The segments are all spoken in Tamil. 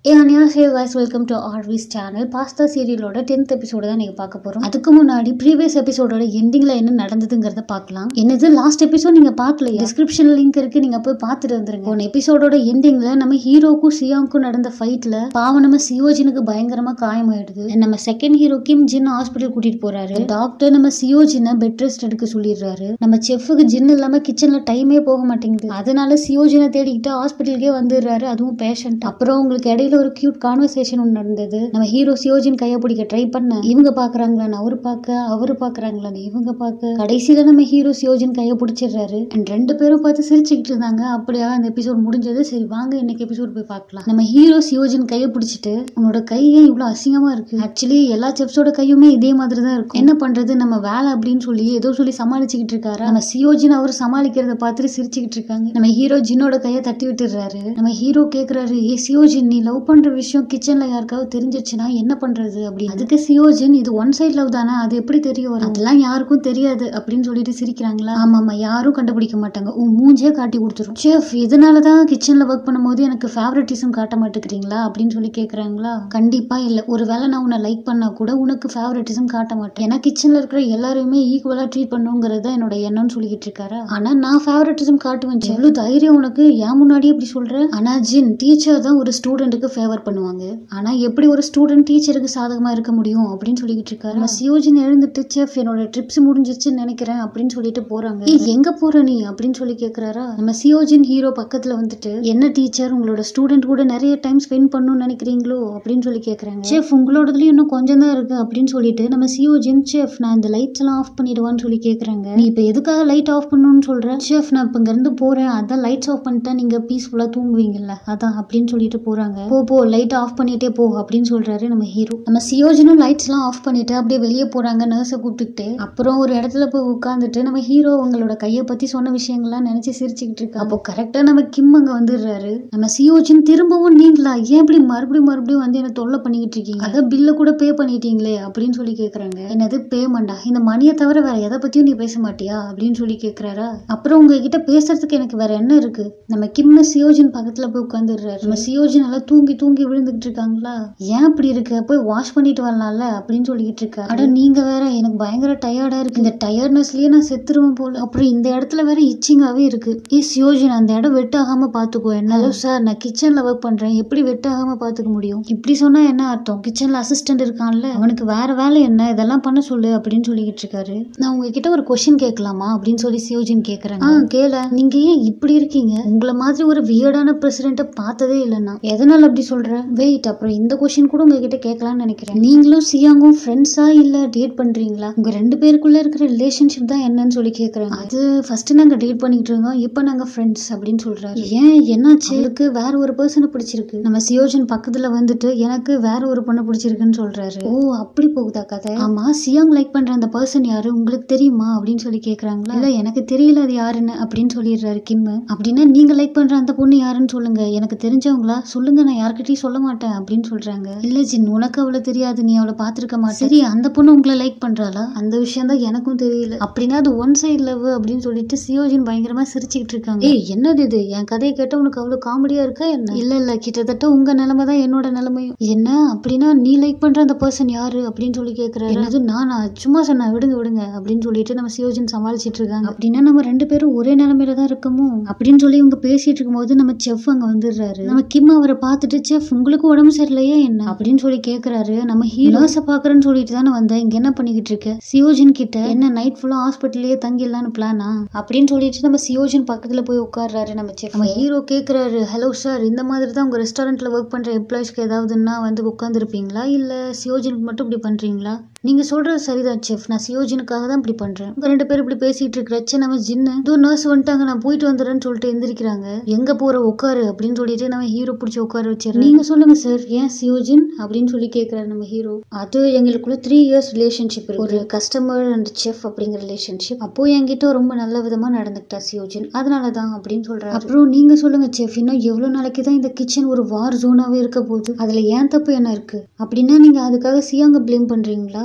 ஏ அனியாசே வாய்ஸ் வெல்கம் டு ஆர்விஸ் சேனல் பாஸ்தா சீரியலோட டென்த் எபிசோட தான் நீங்க பார்க்க போறோம் அதுக்கு முன்னாடி ப்ரீவியஸ் எபிசோடோட எண்டிங்ல என்ன நடந்ததுங்கிறத பார்க்கலாம் என்னது லாஸ்ட் எபிசோட் நீங்க பார்க்கல டிஸ்கிரிப்ஷன் லிங்க் இருக்கு நீங்க போய் பார்த்துட்டு வந்துருங்க போன எபிசோடோட எண்டிங்ல நம்ம ஹீரோக்கும் சியாங்க்கும் நடந்த ஃபைட்ல பாவம் நம்ம சியோஜினுக்கு பயங்கரமா காயமாயிடுது நம்ம second hero Kim Jin hospital கூட்டிட்டு போறாரு டாக்டர் நம்ம சியோஜினை பெட் ரெஸ்ட் எடுக்க சொல்லிடுறாரு நம்ம செஃப்புக்கு ஜின் இல்லாம கிச்சன்ல டைமே போக மாட்டேங்குது அதனால சியோஜினை தேடிக்கிட்டு ஹாஸ்பிட்டலுக்கே வந்துடுறாரு அதுவும் பேஷண்ட் அப்புறம் உங்களுக்கு இடையில ஒரு கியூட் கான்வர்சேஷன் ஒன்று நடந்தது நம்ம ஹீரோ சியோஜின் கையை பிடிக்க ட்ரை பண்ண இவங்க பாக்குறாங்களான்னு அவரு பார்க்க அவரு பாக்குறாங்களான்னு இவங்க பார்க்க கடைசியில நம்ம ஹீரோ சியோஜின் கையை பிடிச்சிடுறாரு And ரெண்டு பேரும் பார்த்து சிரிச்சுக்கிட்டு இருந்தாங்க அப்படியா அந்த எபிசோட் முடிஞ்சது சரி வாங்க இன்னைக்கு எபிசோட் போய் பார்க்கலாம் நம்ம ஹீரோ சியோஜின் கையை பிடிச்சிட்டு உன்னோட கை ஏன் இவ்வளவு அசிங்கமா இருக்கு ஆக்சுவலி எல்லா செப்ஸோட கையுமே இதே மாதிரி தான் இருக்கும் என்ன பண்றது நம்ம வேலை அப்படின்னு சொல்லி ஏதோ சொல்லி சமாளிச்சுக்கிட்டு இருக்காரு நம்ம சியோஜின் அவர் சமாளிக்கிறத பார்த்துட்டு சிரிச்சுக்கிட்டு இருக்காங்க நம்ம ஹீரோ ஜின்னோட கையை தட்டி விட்டுறாரு நம்ம ஹீரோ கேக்குறாரு ஏ சியோஜின் நீ லவ் பண்ற விஷயம் கிச்சன்ல யாருக்காவது தெரிஞ்சிச்சுன்னா என்ன பண்றது அப்படி அதுக்கு சியோஜின் இது ஒன் சைட் லவ் தானே அது எப்படி தெரிய வரும் அதெல்லாம் யாருக்கும் தெரியாது அப்படின்னு சொல்லிட்டு சிரிக்கிறாங்களா ஆமா ஆமா யாரும் கண்டுபிடிக்க மாட்டாங்க உன் மூஞ்சே காட்டி கொடுத்துரும் செஃப் இதனாலதான் கிச்சன்ல ஒர்க் பண்ணும்போது எனக்கு ஃபேவரட்டிசம் காட்ட மாட்டேங்கிறீங்களா அப்படின்னு சொல்லி கேக்குறாங்களா கண்டிப்பா இல்ல ஒருவேளை நான் உன்னை லைக் பண்ணா கூட உனக்கு ஃபேவரட்டிசம் காட்ட மாட்டேன் ஏன்னா கிச்சன்ல இருக்கிற எல்லாரையுமே ஈக்குவலா ட்ரீட் பண்ணுங்கிறது தான் என்னோட எண்ணம்னு சொல்லிக்கிட்டு இருக்காரு ஆனா நான் ஃபேவரட்டிசம் காட்டுவேன் எவ்வளவு தைரியம் உனக்கு ஏன் முன்னாடி இப்படி சொல்ற ஆனா ஜின் டீச்சர் தான் ஒரு ஸ்டூடெண்ட்டுக்கு ஃபேவர் பண்ணுவாங்க ஆனா எப்படி ஒரு ஸ்டூடெண்ட் டீச்சருக்கு சாதகமா இருக்க முடியும் அப்படின்னு சொல்லிக்கிட்டு இருக்காரு நம்ம சியோஜின் எழுந்துட்டு செஃப் என்னோட ட்ரிப்ஸ் முடிஞ்சிருச்சுன்னு நினைக்கிறேன் அப்படின்னு சொல்லிட்டு போறாங்க "ஏய், எங்க போற நீ அப்படின்னு சொல்லி கேக்குறாரா நம்ம சியோஜின் ஹீரோ பக்கத்துல வந்துட்டு என்ன டீச்சர் உங்களோட ஸ்டூடெண்ட் கூட நிறைய டைம் ஸ்பெண்ட் பண்ணணும்னு நினைக்கிறீங்களோ அப்படின்னு சொல்லி கேக்குறாங்க செஃப் உங்களோடதுலயும் இன்னும் கொஞ்சம் தான் இருக்கு அப்படின்னு சொல்லிட்டு நம்ம சியோஜின் செஃப் நான் இந்த லைட்ஸ் எல்லாம் ஆஃப் பண்ணிடுவான்னு சொல்லி கேக்குறாங்க நீ இப்ப எதுக்காக லைட் ஆஃப் பண்ணணும்னு சொல்ற செஃப் நான் இப்ப இங்க இருந்து போறேன் அதான் லைட்ஸ் ஆஃப் பண்ணிட்டா நீங்க பீஸ்ஃபுல்லா தூங்குவீங்கல்ல அதான் அப்படின்னு சொல்லிட்டு போறாங்க போ போ லைட் ஆஃப் பண்ணிட்டே போ அப்படின்னு சொல்றாரு நம்ம ஹீரோ நம்ம சியோஜனும் லைட்ஸ் எல்லாம் ஆஃப் பண்ணிட்டு அப்படியே வெளியே போறாங்க நர்ஸை கூப்பிட்டுக்கிட்டு அப்புறம் ஒரு இடத்துல போய் உட்காந்துட்டு நம்ம ஹீரோ உங்களோட கையை பத்தி சொன்ன விஷயங்கள்லாம் நினைச்சு சிரிச்சுக்கிட்டு இருக்கு அப்போ கரெக்டா நம்ம கிம் அங்க வந்துடுறாரு நம்ம சியோஜின் திரும்பவும் நீங்களா ஏன் இப்படி மறுபடியும் மறுபடியும் வந்து என்ன தொல்லை பண்ணிக்கிட்டு இருக்கீங்க அதான் பில்ல கூட பே பண்ணிட்டீங்களே அப்படின்னு சொல்லி கேக்குறாங்க என்னது பேமெண்டா இந்த மணியை தவிர வேற எதை பத்தியும் நீ பேச மாட்டியா அப்படின்னு சொல்லி கேக்குறாரா அப்புறம் உங்ககிட்ட பேசுறதுக்கு எனக்கு வேற என்ன இருக்கு நம்ம கிம்ம சியோஜின் பக்கத்துல போய் உட்காந்துடுறாரு நம்ம சியோஜின் நல்லா தூங்கி தூங்கி விழுந்துகிட்டு இருக்காங்களா ஏன் இப்படி இருக்க போய் வாஷ் பண்ணிட்டு வரலாம்ல அப்படின்னு சொல்லிக்கிட்டு இருக்காரு அட நீங்க வேற எனக்கு பயங்கர டயர்டா இருக்கு இந்த டயர்ட்னஸ்லயே நான் செத்துருவேன் போல அப்புறம் இந்த இடத்துல வேற இச்சிங்காவே இருக்கு ஏ சியோஜின் அந்த இடம் வெட்டாகாம பாத்துக்கோ என்ன சார் நான் கிச்சன்ல ஒர்க் பண்றேன் எப்படி வெட்டாகாம பாத்துக்க முடியும் இப்படி சொன்னா என்ன அர்த்தம் கிச்சன்ல அசிஸ்டன்ட் இருக்கான்ல அவனுக்கு வேற வேலை என்ன இதெல்லாம் பண்ண சொல்லு அப்படின்னு சொல்லிக்கிட்டு இருக்காரு நான் உங்ககிட்ட ஒரு கொஸ்டின் கேட்கலாமா அப்படின்னு சொல்லி சியோஜின் கேக்குறாங்க ஆ கேள நீங்க ஏன் இப்படி இருக்கீங்க உங்களை மாதிரி ஒரு வியர்டான பிரசிடென்ட்டை பார்த்ததே இல்லைன்னா எதனால அப்படி சொல்ற வெயிட் அப்புறம் இந்த கொஸ்டின் கூட உங்ககிட்ட கேட்கலாம்னு நினைக்கிறேன் நீங்களும் சியாங்கும் ஃப்ரெண்ட்ஸா இல்ல டேட் பண்றீங்களா உங்க ரெண்டு பேருக்குள்ள இருக்கிற ரிலேஷன்ஷிப் தான் என்னன்னு சொல்லி கேக்குறாங்க அது ஃபர்ஸ்ட் நாங்க டேட் பண்ணிட்டு இருந்தோம் இப்போ நாங்க ஃப்ரெண்ட்ஸ் அப்படின்னு சொல்றாரு ஏன் என்னாச்சு அவருக்கு வேற ஒரு பர்சனை பிடிச்சிருக்கு நம்ம சியோஜன் பக்கத்துல வந்துட்டு எனக்கு வேற ஒரு பொண்ணை பிடிச்சிருக்குன்னு சொல்றாரு ஓ அப்படி போகுதா கதை ஆமா சியாங் லைக் பண்ற அந்த பர்சன் யாரு உங்களுக்கு தெரியுமா அப்படின்னு சொல்லி கேக்குறாங்களா இல்ல எனக்கு தெரியல அது யாருன்னு அப்படின்னு சொல்லிடுறாரு கிம் அப்படின்னா நீங்க லைக் பண்ற அந்த பொண்ணு யாருன்னு சொல்லுங்க எனக்கு தெரிஞ்சவங்களா சொல்லுங்க நான் யார்கிட்டயும் சொல்ல மாட்டேன் அப்படின்னு சொல்றாங்க இல்ல ஜின் உனக்கு அவளை தெரியாது நீ அவளை பாத்திருக்க மாட்டே சரி அந்த பொண்ணு உங்களை லைக் பண்றாளா அந்த விஷயம் தான் எனக்கும் தெரியல அப்படின்னா அது ஒன் சைடு லவ் அப்படின்னு சொல்லிட்டு சியோஜின் பயங்கரமா சிரிச்சுக்கிட்டு இருக்காங்க ஏய் என்னது இது என் கதையை கேட்ட உனக்கு அவ்வளவு காமெடியா இருக்கா என்ன இல்ல இல்ல கிட்டத்தட்ட உங்க நிலைமை தான் என்னோட நிலைமையும் என்ன அப்படின்னா நீ லைக் பண்ற அந்த பர்சன் யாரு அப்படின்னு சொல்லி கேக்குறாரு என்னது நானா சும்மா சொன்னா விடுங்க விடுங்க அப்படின்னு சொல்லிட்டு நம்ம சியோஜின் சமாளிச்சிட்டு இருக்காங்க அப்படின்னா நம்ம ரெண்டு பேரும் ஒரே நிலைமையில தான் இருக்கமோ அப்படின்னு சொல்லி இவங்க பேசிட்டு இருக்கும்போது நம்ம செஃப் அங்க வந்துடுறாரு நம்ம கிம் அவரை பார்த்துட்டு செஃப் உங்களுக்கு உடம்பு சரியில்லையா என்ன அப்படின்னு சொல்லி கேக்குறாரு நம்ம ஹீரோஸை பாக்குறேன்னு சொல்லிட்டு தானே வந்தேன் இங்க என்ன பண்ணிக்கிட்டு இருக்க சியோஜின் கிட்ட என்ன நைட் ஃபுல்லா ஹாஸ்பிட்டல்லயே தங்கிடலான்னு பிளானா அப்படின்னு சொல்லிட்டு நம்ம சியோஜின் பக்கத்துல போய் உட்கார்றாரு நம்ம செஃப் நம்ம ஹீரோ கேக்குறாரு ஹலோ சார் இந்த மாதிரி தான் உங்க ரெஸ்டாரண்ட்ல ஒர்க் பண்ற எம்ப்ளாயிஸ்க்கு ஏதாவதுன்னா வந்து உட்காந்துருப்பீங்களா இல்ல சியோஜினுக்கு மட்டும் இப்படி பண்றீங்களா நீங்க சொல்றது சரிதான் செஃப் நான் சியோஜனுக்காக தான் இப்படி பண்றேன் உங்க ரெண்டு பேரும் இப்படி பேசிட்டு இருக்கிறச்ச நம்ம ஜின்னு இதோ நர்ஸ் வந்துட்டாங்க நான் போயிட்டு வந்துடுறேன்னு சொல்லிட்டு எந்திரிக்கிறாங்க எங்க போற உட்காரு அப்படின்னு சொல்லிட்டு நம்ம ஹீரோ பிடிச்சி உட்கார வச்சிடறேன் நீங்க சொல்லுங்க சார் ஏன் சியோஜின் அப்படின்னு சொல்லி கேக்குறாரு நம்ம ஹீரோ அது எங்களுக்குள்ள த்ரீ இயர்ஸ் ரிலேஷன்ஷிப் இருக்கு ஒரு கஸ்டமர் அண்ட் செஃப் அப்படிங்கிற ரிலேஷன்ஷிப் அப்போ என்கிட்ட ரொம்ப நல்ல விதமா நடந்துக்கிட்டா சியோஜின் அதனால தான் அப்படின்னு சொல்றாரு அப்புறம் நீங்க சொல்லுங்க செஃப் இன்னும் எவ்வளவு நாளைக்கு தான் இந்த கிச்சன் ஒரு வார் ஜோனாவே இருக்க போகுது அதுல ஏன் தப்பு என்ன இருக்கு அப்படின்னா நீங்க அதுக்காக சியாங்க ப்ளேம் பண்றீங்களா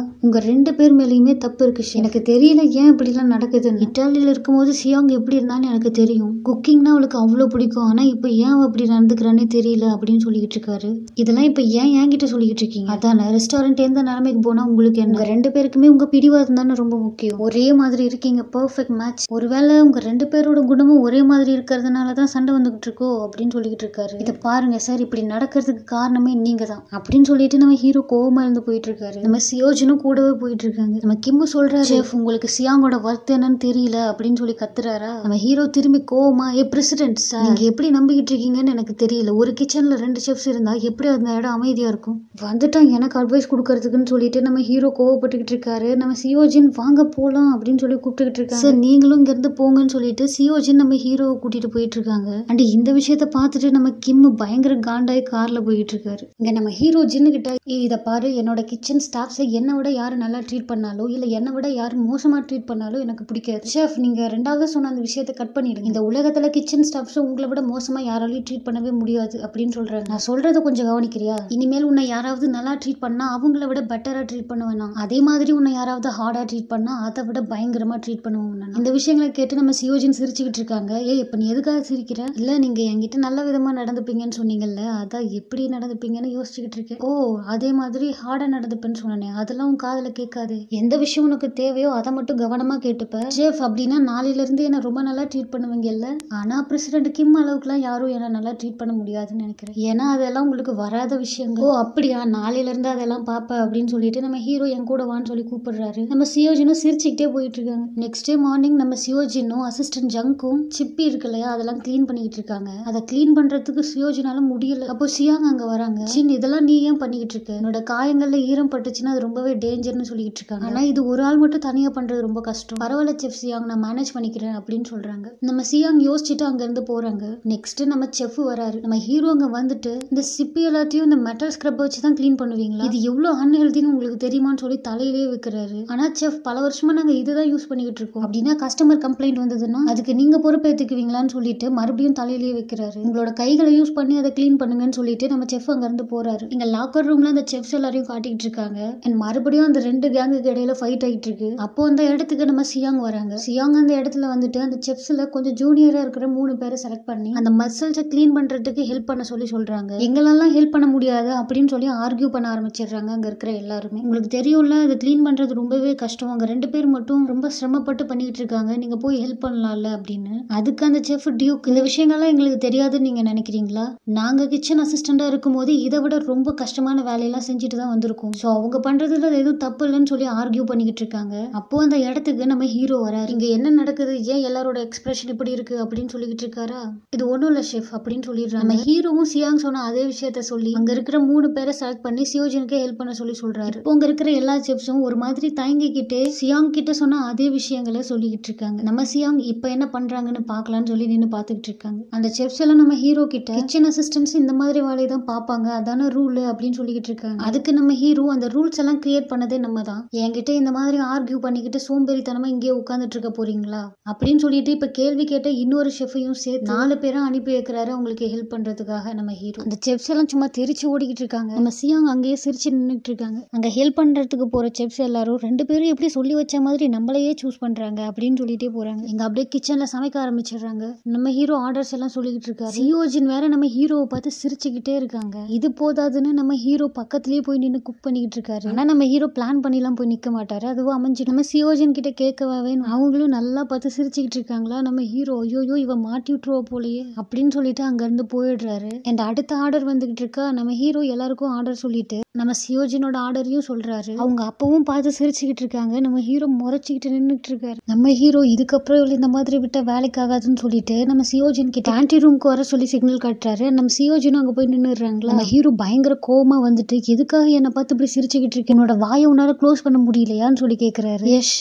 உங்க ரெண்டு பேர் மேலேயுமே தப்பு இருக்கு chef. எனக்கு தெரியல ஏன் இப்படிலாம் நடக்குதுன்னு இட்டாலியில இருக்கும்போது சியாங் எப்படி இருந்தான்னு எனக்கு தெரியும் குக்கிங்னா அவளுக்கு அவ்வளோ பிடிக்கும் ஆனா இப்போ ஏன் அவ இப்படி நடந்துக்கிறானே தெரியல அப்படின்னு சொல்லிக்கிட்டு இருக்காரு இதெல்லாம் இப்போ ஏன் என்கிட்ட சொல்லிக்கிட்டு இருக்கீங்க அதானே ரெஸ்டாரண்ட் எந்த நிலைமைக்கு போனா உங்களுக்கு என்ன உங்க ரெண்டு பேருக்குமே உங்க பிடிவாதம் தானே ரொம்ப முக்கியம் ஒரே மாதிரி இருக்கீங்க பர்ஃபெக்ட் மேட்ச் ஒருவேளை உங்க ரெண்டு பேரோட குணமும் ஒரே மாதிரி இருக்கிறதுனால தான் சண்டை வந்துகிட்டு இருக்கோ அப்படின்னு சொல்லிக்கிட்டு இருக்காரு இதை பாருங்க சார் இப்படி நடக்கிறதுக்கு காரணமே நீங்க தான் அப்படின்னு சொல்லிட்டு நம்ம ஹீரோ கோவமா இருந்து போயிட்டு இருக்காரு நம்ம சியோஜனும் கூடவே போயிட்டு இருக்காங்க நம்ம கிம்மு சொல்றாரு "Chef, உங்களுக்கு சியாங்கோட ஒர்த் என்னன்னு தெரியல அப்படின்னு சொல்லி கத்துறாரா நம்ம ஹீரோ திரும்பி கோவமா ஏ பிரசிடென்ட் சார் நீங்க எப்படி நம்பிக்கிட்டு இருக்கீங்கன்னு எனக்கு தெரியல ஒரு கிச்சன்ல ரெண்டு செஃப்ஸ் இருந்தா எப்படி அந்த இடம் அமைதியா இருக்கும் வந்துட்டான் எனக்கு அட்வைஸ் கொடுக்கறதுக்குன்னு சொல்லிட்டு நம்ம ஹீரோ கோவப்பட்டுக்கிட்டு இருக்காரு நம்ம சியோஜின் வாங்க போலாம் அப்படின்னு சொல்லி கூப்பிட்டுக்கிட்டு இருக்காங்க சார் நீங்களும் இங்க இருந்து போங்கன்னு சொல்லிட்டு சியோஜின் நம்ம ஹீரோவை கூட்டிட்டு போயிட்டு இருக்காங்க அண்ட் இந்த விஷயத்த பார்த்துட்டு நம்ம கிம் பயங்கர காண்டாய் கார்ல போயிட்டு இருக்காரு இங்க நம்ம ஹீரோ ஜின்னு கிட்ட "ஏய், இத பாரு என்னோட கிச்சன் ஸ்டாஃப்ஸை என்னை விட யாரு நல்லா ட்ரீட் பண்ணாலோ இல்ல என்னை விட யாரு மோசமா ட்ரீட் பண்ணாலோ எனக்கு பிடிக்காது ஷெஃப் நீங்க ரெண்டாவது சொன்ன அந்த விஷயத்த கட் பண்ணிடுங்க இந்த உலகத்துல கிச்சன் ஸ்டாஃப்ஸ் உங்களை விட மோசமா யாராலையும் ட்ரீட் பண்ணவே முடியாது அப்படின்னு சொல்றாங்க நான் சொல்றத கொஞ்சம் கவனிக்கிறியா இனிமேல் உன்னை யாராவது நல்லா ட்ரீட் பண்ணா அவங்கள விட பெட்டரா ட்ரீட் பண்ணுவேன் அதே மாதிரி உன்னை யாராவது ஹார்டா ட்ரீட் பண்ணா அதை விட பயங்கரமா ட்ரீட் பண்ணுவோம் நான். இந்த விஷயங்களை கேட்டு நம்ம சியோஜின் சிரிச்சுக்கிட்டு இருக்காங்க ஏய் இப்ப நீ எதுக்காக சிரிக்கிற இல்ல நீங்க என்கிட்ட நல்ல விதமா நடந்துப்பீங்கன்னு சொன்னீங்கல்ல அதான் எப்படி நடந்துப்பீங்கன்னு யோசிச்சுக்கிட்டு இருக்கேன் ஓ அதே மாதிரி ஹார்டா நடந்துப்பேன்னு சொன்னேன் அதெல்லாம் உன் காதுல கேட்காது எந்த விஷயம் உனக்கு தேவையோ அதை மட்டும் கவனமா கேட்டுப்ப சேஃப் அப்படின்னா நாளையில இருந்து என்ன ரொம்ப நல்லா ட்ரீட் பண்ணுவீங்கல்ல ஆனா பிரசிடென்ட் கிம் அளவுக்குலாம் யாரும் என்ன நல்லா ட்ரீட் பண்ண முடியாதுன்னு நினைக்கிறேன் ஏன்னா அதெல்லாம் உங்களுக்கு வராத விஷயங்கள் ஓ அப்படியா நாளையில இருந்து அதெல்லாம் பாப்ப அப்படின்னு சொல்லிட்டு நம்ம ஹீரோ என் கூட வான்னு சொல்லி கூப்பிடுறாரு நம்ம சியோஜினும் சிரிச்சுக்கிட்டே போயிட்டு இருக்காங்க நெக்ஸ்ட் டே மார்னிங் நம்ம சியோஜினும் அசிஸ்டன்ட் ஜங்கும் சிப்பி இருக்கு இல்லையா அதெல்லாம் க்ளீன் பண்ணிக்கிட்டு இருக்காங்க அதை க்ளீன் பண்றதுக்கு சியோஜினால முடியல அப்போ சியாங் அங்க வராங்க சின் இதெல்லாம் நீ ஏன் பண்ணிக்கிட்டு இருக்க என்னோட காயங்கள்ல ஈரம் பட்டுச்சுன்னா அது ரொம்பவே டேஞ்சர்னு சொல்லிக்கிட்டு இருக்காங்க ஆனா இது ஒரு ஆள் மட்டும் தனியா பண்றது ரொம்ப கஷ்டம் பரவாயில்ல செஃப் சியாங் நான் மேனேஜ் பண்ணிக்கிறேன் அப்படின்னு சொல்றாங்க நம்ம சியாங் யோசிச்சுட்டு அங்க இருந்து போறாங்க நெக்ஸ்ட் நம்ம செஃப் வராரு நம்ம ஹீரோ அங்க வந்துட்டு இந்த சிப்பி எல்லாத்தையும் இந்த மெட்டல் ஸ்க்ரப் வச்சு தான் க்ளீன் பண்ணுவீங்களா இது எவ்வளவு அன்ஹெல்தின்னு உங்களுக்கு தெரியுமான்னு சொல்லி தலையிலேயே வைக்கிறாரு ஆனா செஃப் பல வருஷமா நாங்க இதுதான் யூஸ் பண்ணிக்கிட்டு இருக்கோம் அப்படின்னா கஸ்டமர் கம்ப்ளைண்ட் வந்ததுன்னா அதுக்கு நீங்க பொறுப்பேற்றுக்குவீங்களான்னு சொல்லிட்டு மறுபடியும் தலையிலேயே வைக்கிறாரு உங்களோட கைகளை யூஸ் பண்ணி அதை க்ளீன் பண்ணுங்கன்னு சொல்லிட்டு நம்ம செஃப் அங்க இருந்து போறாரு இங்க லாக்கர் ரூம்ல அந்த செஃப்ஸ் எல்லாரையும் காட்டிக்கிட்டு இருக்காங்க அண்ட் மறுபடியும் அந்த ரெண்டு கேங்குக்கு இடையில ஃபைட் ஆகிட்டு இருக்கு அப்போ அந்த இடத்துக்கு நம்ம சியாங் வராங்க சியாங் அந்த இடத்துல வந்துட்டு அந்த செஃப்ஸ்ல கொஞ்சம் ஜூனியரா இருக்கிற மூணு பேரை செலக்ட் பண்ணி அந்த மசில்ஸை க்ளீன் பண்றதுக்கு ஹெல்ப் பண்ண சொல்லி சொல்றாங்க எங்களெல்லாம் ஹெல்ப் பண்ண முடியாது அப்படின்னு சொல்லி ஆர்கியூ பண்ண ஆரம்பிச்சிடுறாங்க அங்க இருக்கிற எல்லாருமே உங்களுக்கு தெரியும்ல அது க்ளீன் பண்றது ரொம்பவே கஷ்டம் அங்க ரெண்டு பேர் மட்டும் ரொம்ப சிரமப்பட்டு பண்ணிக்கிட்டு இருக்காங்க நீங்க போய் ஹெல்ப் பண்ணலாம்ல அப்படின்னு அதுக்கு அந்த செஃப் டியூக் இந்த விஷயங்கள்லாம் எங்களுக்கு தெரியாதுன்னு நீங்க நினைக்கிறீங்களா நாங்க கிச்சன் அசிஸ்டண்டா இருக்கும்போது இதை விட ரொம்ப கஷ்டமான வேலையெல்லாம் செஞ்சுட்டு தான் வந்திருக்கோம் ஸோ அவங்க பண்றதுல அது எதுவும் தப்பு இல்லைன்னு சொல்லி ஆர்கியூ பண்ணிக்கிட்டு இருக்காங்க அப்போ அந்த இடத்துக்கு நம்ம ஹீரோ வராரு இங்க என்ன நடக்குது ஏன் எல்லாரோட எக்ஸ்பிரஷன் இப்படி இருக்கு அப்படின்னு சொல்லிக்கிட்டு இருக்காரா இது ஒன்றும் இல்லை ஷெஃப் அப்படின்னு சொல்லிடுறாங்க நம்ம ஹீரோவும் சியாங் சொன்ன அதே விஷயத்த சொல்லி அங்க இருக்கிற மூணு பேரை செலக்ட் பண்ணி சியோஜனுக்கு ஹெல்ப் பண்ண சொல்லி சொல்றாரு இப்போ அங்க இருக்கிற எல்லா செஃப்ஸும் ஒரு மாதிரி தயங்கிக்கிட்டு சியாங் கிட்ட சொன்ன அதே விஷயங்களை சொல்லிக்கிட்டு இருக்காங்க நம்ம சியாங் இப்போ என்ன பண்றாங்கன்னு பார்க்கலாம்னு சொல்லி நின்று பார்த்துக்கிட்டு இருக்காங்க அந்த செஃப்ஸ் எல்லாம் நம்ம ஹீரோ கிட்ட கிச்சன் அசிஸ்டன்ஸ் இந்த மாதிரி வேலையை தான் பார்ப்பாங்க அதான ரூல் அப்படின்னு சொல்லிக்கிட்டு இருக்காங்க அதுக்கு நம்ம ஹீரோ அந்த ரூல்ஸ் எல்லாம் கிரியேட் பண்ணதே நம்ம தான் என்கிட்ட இந்த மாதிரி ஆர்கியூ பண்ணிக்கிட்டு சோம்பேறித்தனமா இங்கேயே உட்காந்துட்டு இருக்க போறீங்களா அப்படின்னு சொல்லிட்டு இப்ப கேள்வி கேட்ட இன்னொரு ஷெஃபையும் சேர்த்து நாலு பேரும் அனுப்பி வைக்கிறாரு அவங்களுக்கு ஹெல்ப் பண்றதுக்காக நம்ம ஹீரோ அந்த செஃப்ஸ் எல்லாம் சும்மா தெரிச்சு ஓடிக்கிட்டு இருக்காங்க நம்ம சியாங் அங்கேயே சிரிச்சு நின்றுட்டு இருக்காங்க அங்க ஹெல்ப் பண்றதுக்கு போற செஃப்ஸ் எல்லாரும் ரெண்டு பேரும் எப்படி சொல்லி வச்ச மாதிரி நம்மளையே சூஸ் பண்றாங்க அப்படின்னு சொல்லிட்டே போறாங்க இங்க அப்படியே கிச்சன்ல சமைக்க ஆரம்பிச்சிடுறாங்க நம்ம ஹீரோ ஆர்டர்ஸ் எல்லாம் சொல்லிக்கிட்டு இருக்காரு சியோஜின் வேற நம்ம ஹீரோவை பார்த்து சிரிச்சுக்கிட்டே இருக்காங்க இது போதாதுன்னு நம்ம ஹீரோ பக்கத்துலயே போய் நின்று குக் பண்ணிக்கிட்டு இருக்காரு ஆனா நம்ம ஹீரோ பிளான் பண்ணிலாம் போய் நிக்க மாட்டாரு அதுவும் அமைஞ்சு நம்ம சியோஜன் கிட்ட கேட்கவே வேணும் அவங்களும் நல்லா பார்த்து சிரிச்சுக்கிட்டு இருக்காங்களா நம்ம ஹீரோ ஐயோயோ இவ மாட்டி விட்டுருவா போலயே அப்படின்னு சொல்லிட்டு அங்க இருந்து போயிடுறாரு அண்ட் அடுத்த ஆர்டர் வந்துகிட்டு இருக்கா நம்ம ஹீரோ எல்லாருக்கும் ஆர்டர் சொல்லிட்டு நம்ம சியோஜனோட ஆர்டரையும் சொல்றாரு அவங்க அப்பவும் பார்த்து சிரிச்சுக்கிட்டு இருக்காங்க நம்ம ஹீரோ முறைச்சிக்கிட்டு நின்றுட்டு இருக்காரு நம்ம ஹீரோ இதுக்கப்புறம் இவளை இந்த மாதிரி விட்ட வேலைக்கு ஆகாதுன்னு சொல்லிட்டு நம்ம சியோஜன் கிட்ட ஆன்டி ரூம்க்கு வர சொல்லி சிக்னல் காட்டுறாரு நம்ம சியோஜனும் அங்க போய் நின்னுடுறாங்களா நம்ம ஹீரோ பயங்கர கோவமா வந்துட்டு எதுக்காக என்னை பார்த்து இப்படி சிரிச்சுக்கிட்டு இருக்கு என்னோட வாயை உன்னால க்ளோஸ் பண்ண முடியலையான்னு சொல்லி கேக்குறாரு எஸ் ஷெஃப்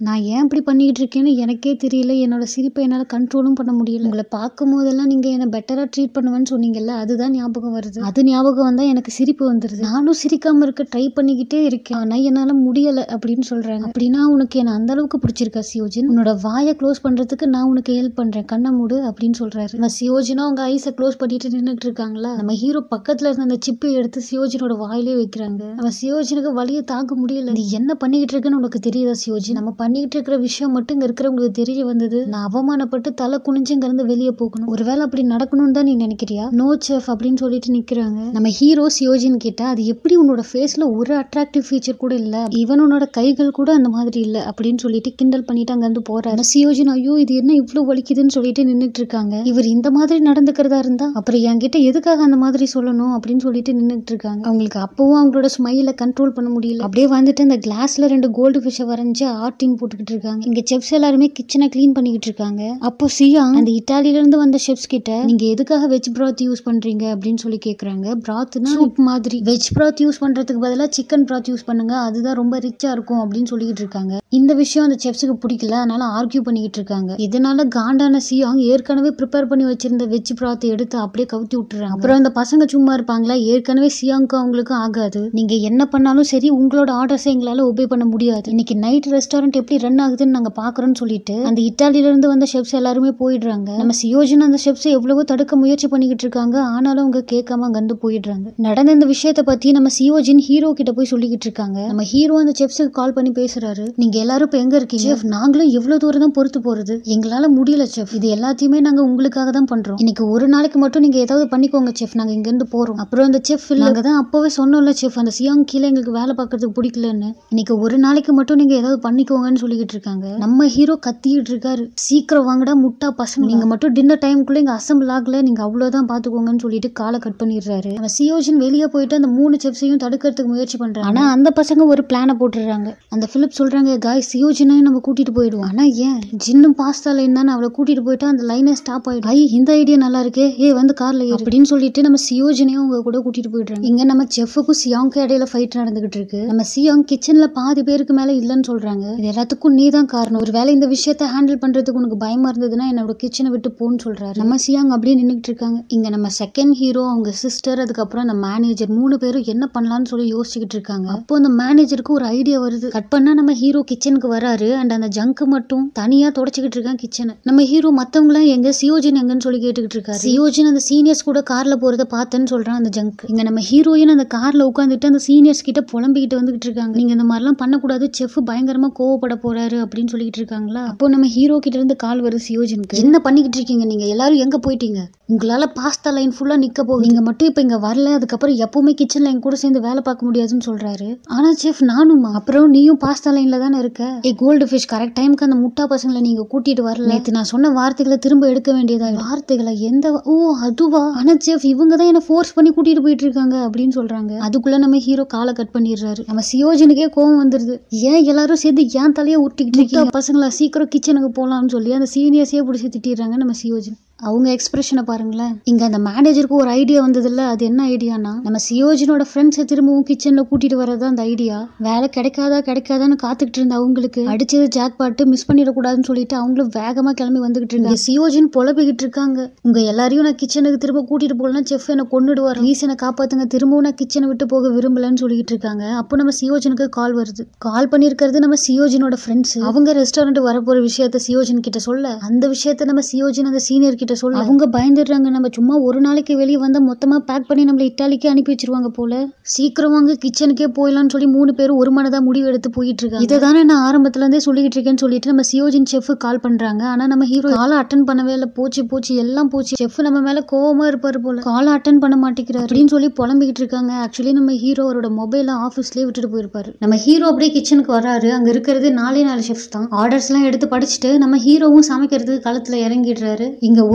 நான் ஏன் இப்படி பண்ணிக்கிட்டு இருக்கேன்னு எனக்கே தெரியல என்னோட சிரிப்பை என்னால் கண்ட்ரோலும் பண்ண முடியல உங்களை பார்க்கும் போதெல்லாம் நீங்கள் என்னை பெட்டராக ட்ரீட் பண்ணுவேன்னு சொன்னீங்கல்ல அதுதான் ஞாபகம் வருது அது ஞாபகம் வந்தால் எனக்கு சிரிப்பு வந்துடுது நானும் சிரிக்காமல் இருக்க ட்ரை பண்ணிக்கிட்டே இருக்கேன் ஆனால் என்னால் முடியலை அப்படின்னு சொல்கிறாங்க அப்படின்னா உனக்கு என்ன அந்த அளவுக்கு பிடிச்சிருக்கா சியோஜின் உன்னோட வாயை க்ளோஸ் பண்ணுறதுக்கு நான் உனக்கு ஹெல்ப் பண்ணுறேன் கண்ணை மூடு அப்படின்னு சொல்கிறாரு நம்ம சியோஜினா அவங்க ஐஸை க்ளோஸ் பண்ணிட்டு நின்றுட்டு இருக்காங்களா நம்ம ஹீரோ பக்கத்தில் இருந்த அந்த சிப்பை எடுத்து சியோஜினோட வாயிலே வைக்கிறாங்க நம்ம சியோஜினுக்கு வலியை தாங்க முடியல நீ என்ன பண்ணிக்கிட்டு இருக்குன்னு உனக்கு தெரியுதா சியோஜி நம்ம பண்ணிக்கிட்டு இருக்கிற விஷயம் மட்டும் இங்க இருக்கிறவங்களுக்கு தெரிய வந்தது நான் அவமானப்பட்டு தலை குனிஞ்சு இங்க இருந்து வெளியே போகணும் ஒருவேளை அப்படி நடக்கணும்னு தான் நீ நினைக்கிறியா நோ செஃப் அப்படின்னு சொல்லிட்டு நிக்கிறாங்க நம்ம ஹீரோ சியோஜின் கிட்ட அது எப்படி உன்னோட ஃபேஸ்ல ஒரு அட்ராக்டிவ் ஃபீச்சர் கூட இல்ல ஈவன் உன்னோட கைகள் கூட அந்த மாதிரி இல்ல அப்படின்னு சொல்லிட்டு கிண்டல் பண்ணிட்டு அங்க இருந்து போறாரு சியோஜின் ஐயோ இது என்ன இவ்வளவு வலிக்குதுன்னு சொல்லிட்டு நின்னுட்டு இருக்காங்க இவர் இந்த மாதிரி நடந்துக்கிறதா இருந்தா அப்புறம் என்கிட்ட எதுக்காக அந்த மாதிரி சொல்லணும் அப்படின்னு சொல்லிட்டு நின்னுட்டு இருக்காங்க அவங்களுக்கு அப்பவும் அவங்களோட ஸ்மைல கண்ட்ரோல் பண்ண முடியல அப்படியே வந்துட்டு அந்த கிளாஸ்ல ரெண்டு கோல்டு ஃபிஷ்ஷை வரைஞ்சு ஆர்டின் போட்டுக்கிட்டு இருக்காங்க இங்க செஃப்ஸ் எல்லாருமே கிச்சனை க்ளீன் பண்ணிக்கிட்டு இருக்காங்க அப்போ சியா அந்த இட்டாலியில இருந்து வந்த செஃப்ஸ் கிட்ட நீங்க எதுக்காக வெஜ் பிராத் யூஸ் பண்றீங்க அப்படின்னு சொல்லி கேக்குறாங்க பிராத்னா சூப் மாதிரி வெஜ் பிராத் யூஸ் பண்றதுக்கு பதிலா சிக்கன் பிராத் யூஸ் பண்ணுங்க அதுதான் ரொம்ப ரிச்சா இருக்கும் அப்படின்னு சொல்லிக்கிட்டு இருக்காங்க இந்த விஷயம் அந்த செஃப்ஸுக்கு பிடிக்கல அதனால ஆர்கியூ பண்ணிக்கிட்டு இருக்காங்க இதனால காண்டான சியாங் ஏற்கனவே ப்ரிப்பேர் பண்ணி வச்சிருந்த வெஜ் பிராத்தை எடுத்து அப்படியே கவுத்தி விட்டுறாங்க அப்புறம் அந்த பசங்க சும்மா இருப்பாங்களா ஏற்கனவே சியாங்க்கும் அவங்களுக்கும் ஆகாது நீங்க என்ன பண்ணாலும் சரி உங்களோட ஆர்டர்ஸை எங்களால ஒபே பண்ண முடியாது இன்னைக்கு நைட் ரெஸ்டாரண்ட் எப்படி ரன் ஆகுதுன்னு நாங்க பாக்குறோம்னு சொல்லிட்டு அந்த இட்டாலியில இருந்து வந்த ஷெஃப்ஸ் எல்லாருமே போயிடுறாங்க நம்ம சியோஜன் அந்த ஷெஃப்ஸ் எவ்வளவோ தடுக்க முயற்சி பண்ணிக்கிட்டு இருக்காங்க ஆனாலும் அவங்க கேட்காம அங்க இருந்து போயிடுறாங்க நடந்த இந்த விஷயத்தை பத்தி நம்ம சியோஜின் ஹீரோ கிட்ட போய் சொல்லிக்கிட்டு இருக்காங்க நம்ம ஹீரோ அந்த செஃப்ஸுக்கு கால் பண்ணி பேசுறாரு நீங்க எல்லாரும் இப்ப எங்க இருக்கீங்க செஃப் நாங்களும் எவ்வளவு தூரம் தான் பொறுத்து போறது எங்களால முடியல செஃப் இது எல்லாத்தையுமே நாங்க உங்களுக்காக தான் பண்றோம் இன்னைக்கு ஒரு நாளைக்கு மட்டும் நீங்க ஏதாவது பண்ணிக்கோங்க செஃப் நாங்க இங்க இருந்து போறோம் அப்புறம் அந்த செஃப் நாங்க தான் அப்பவே சொன்னோம்ல செஃப் அந்த சியாங் கீழே எங்களுக்கு வேலை பார்க்கறதுக்கு பிடிக்கலன்னு இன்னைக்கு ஒரு நாளைக்கு மட்டும் நீங்க ஏதாவது பண்ணிக்கோங்கன்னு சொல்லிக்கிட்டு இருக்காங்க நம்ம ஹீரோ கத்திக்கிட்டு இருக்காரு சீக்கிரம் வாங்கடா முட்டா பசங்க நீங்க மட்டும் டின்னர் டைம்குள்ள இங்க அசம்பிள் ஆகல நீங்க அவ்வளவுதான் பாத்துக்கோங்கன்னு சொல்லிட்டு காலை கட் பண்ணிடுறாரு நம்ம சியோஜின் வெளியே போயிட்டு அந்த மூணு செப்ஸையும் தடுக்கிறதுக்கு முயற்சி பண்றாங்க ஆனா அந்த பசங்க ஒரு பிளானை போட்டுடுறாங்க அந்த பிலிப் சொல்றாங்க காய் சியோஜினையும் நம்ம கூட்டிட்டு போயிடுவோம் ஆனா ஏன் ஜின்னும் பாஸ்தா லைன் தானே அவளை கூட்டிட்டு போயிட்டா அந்த லைனே ஸ்டாப் ஆயிடும் ஐ இந்த ஐடியா நல்லா இருக்கே ஏ வந்து கார்ல ஏறு அப்படின்னு சொல்லிட்டு நம்ம சியோஜினையும் அவங்க கூட கூட்டிட்டு போயிடுறாங்க இங்க நம்ம செஃபுக்கும் சியாங்க்கு இடையில ஃபைட் நடந்துகிட்டு இருக்கு நம்ம சியாங் கிச்சன்ல பாதி பேருக்கு மேல இல்லைன்னு சொல்றாங்க இது எல்லாத்துக்கும் நீ தான் காரணம் ஒருவேளை இந்த விஷயத்த ஹேண்டில் பண்றதுக்கு உனக்கு பயமா இருந்ததுன்னா என்னோட கிச்சனை விட்டு போன்னு சொல்றாரு நம்ம சியாங் அப்படியே நின்னுட்டு இருக்காங்க இங்க நம்ம செகண்ட் ஹீரோ அவங்க சிஸ்டர் அதுக்கப்புறம் அந்த மேனேஜர் மூணு பேரும் என்ன பண்ணலாம்னு சொல்லி யோசிச்சுக்கிட்டு இருக்காங்க அப்போ அந்த மேனேஜருக்கு ஒரு ஐடியா வருது கட் பண்ணா நம்ம ஹீரோ கிச்சனுக்கு வராரு அண்ட் அந்த ஜங்க் மட்டும் தனியா தொடச்சிக்கிட்டு இருக்கான் கிச்சனை நம்ம ஹீரோ மத்தவங்களாம் எங்க சியோஜின் எங்கன்னு சொல்லி கேட்டுக்கிட்டு இருக்காரு சியோஜின் அந்த சீனியர்ஸ் கூட கார்ல போறத பார்த்தேன்னு சொல்றான் அந்த ஜங்க் இங்க நம்ம ஹீரோயின் அந்த கார்ல உட்காந்துட்டு அந்த சீனியர்ஸ் கிட்ட புலம்பிக்கிட்டு வந்துகிட்டு இருக்காங்க நீங்க இந்த மாதிரிலாம் பண்ணக்கூடாது செஃப் பயங்கரமா கோவப்பட போறாரு அப்படின்னு சொல்லிட்டு இருக்காங்களா அப்போ நம்ம ஹீரோ கிட்ட இருந்து கால் வருது சியோஜனுக்கு என்ன பண்ணிக்கிட்டு இருக்கீங்க நீங்க எல்லாரும் எங்க போயிட்டீங்க உங்களால பாஸ்தா லைன் ஃபுல்லா நிக்க போகுது நீங்க மட்டும் இப்ப இங்க வரல அதுக்கப்புறம் எப்பவுமே கிச்சன்ல என் கூட சேர்ந்து வேலை பார்க்க முடியாதுன்னு சொல்றாரு ஆனா செஃப் நானுமா அப்புறம் நீயும் பாஸ்தா லைன்ல தானே இருக்க ஏ கோல்டு ஃபிஷ் கரெக்ட் டைம்க்கு அந்த முட்டா பசங்களை நீங்க கூட்டிட்டு வரல நேத்து நான் சொன்ன வார்த்தைகளை திரும்ப எடுக்க வேண்டியதா வார்த்தைகளை எந்த வா- ஓ அதுவா ஆனா செஃப் இவங்க தான் என்ன ஃபோர்ஸ் பண்ணி கூட்டிட்டு போயிட்டு இருக்காங்க அப்படின்னு சொல்றாங்க அதுக்குள்ள நம்ம ஹீரோ காலை கட் பண்ணிடுறாரு நம்ம சியோஜனுக்கே கோவம் வந்துருது ஏன் எல்லாரும் சேர்ந்து ஏன் தலையை உருட்டிக்கிட்டு இருக்கீங்க பசங்களா சீக்கிரம் கிச்சனுக்கு போலாம்னு சொல்லி அந்த சீனியர்ஸே பிடிச்சி திட்டிடுறாங்க நம்ம சியோஜன் அவங்க எக்ஸ்பிரஷனை பாருங்களேன் இங்க அந்த மேனேஜருக்கு ஒரு ஐடியா வந்ததுல்ல அது என்ன ஐடியானா நம்ம சியோஜனோட ஃப்ரெண்ட்ஸை திரும்பவும் கிச்சன்ல கூட்டிட்டு வரது அந்த ஐடியா வேலை கிடைக்காதா கிடைக்காதான்னு காத்துக்கிட்டு இருந்த அவங்களுக்கு அடிச்சது ஜாக் பாட்டு மிஸ் பண்ணிடக்கூடாதுன்னு சொல்லிட்டு அவங்களும் வேகமா கிளம்பி வந்துகிட்டு இருக்காங்க சியோஜன் புலம்பிக்கிட்டு இருக்காங்க உங்க எல்லாரையும் நான் கிச்சனுக்கு திரும்ப கூட்டிட்டு போகலாம் செஃப் என்ன கொண்டுடுவார் ப்ளீஸ் என்னை காப்பாத்துங்க திரும்பவும் நான் கிச்சனை விட்டு போக விரும்பலன்னு சொல்லிட்டு இருக்காங்க அப்போ நம்ம சியோஜனுக்கு கால் வருது கால் பண்ணியிருக்கிறது நம்ம சியோஜனோட ஃப்ரெண்ட்ஸ் அவங்க ரெஸ்டாரண்ட் வரப்போற விஷயத்த சியோஜன் கிட்ட சொல்ல அந்த விஷயத்த நம்ம சியோஜன் அந்த சீனியர் கிட்ட சொல்ல அவங்க பயந்துடுறாங்க நம்ம சும்மா ஒரு நாளைக்கு வெளியே வந்தா மொத்தமா பேக் பண்ணி நம்மள இட்டாலிக்கு அனுப்பி வச்சிருவாங்க போல சீக்கிரம் வாங்க கிச்சனுக்கே போயிடலாம்னு சொல்லி மூணு பேரும் ஒரு மனதா முடிவு எடுத்து போயிட்டு இருக்காங்க இதை தானே நான் ஆரம்பத்துல இருந்தே சொல்லிக்கிட்டு இருக்கேன்னு சொல்லிட்டு நம்ம சியோஜின் செஃப் கால் பண்றாங்க ஆனா நம்ம ஹீரோ காலை அட்டன் பண்ணவே இல்லை போச்சு போச்சு எல்லாம் போச்சு செஃப் நம்ம மேல கோவமா இருப்பாரு போல காலை அட்டன் பண்ண மாட்டேங்கிறாரு அப்படின்னு சொல்லி புலம்பிக்கிட்டு இருக்காங்க ஆக்சுவலி நம்ம ஹீரோ அவரோட மொபைல ஆஃபீஸ்லயே விட்டுட்டு போயிருப்பாரு நம்ம ஹீரோ அப்படியே கிச்சனுக்கு வராரு அங்க இருக்கிறது நாலே நாலு ஷெஃப்ஸ் தான் ஆர்டர்ஸ் எல்லாம் எடுத்து படிச்சுட்டு நம்ம ஹீரோவும் சமைக்கிறதுக்கு களத்துல இறங்கிடுறாரு இங்க ஒரு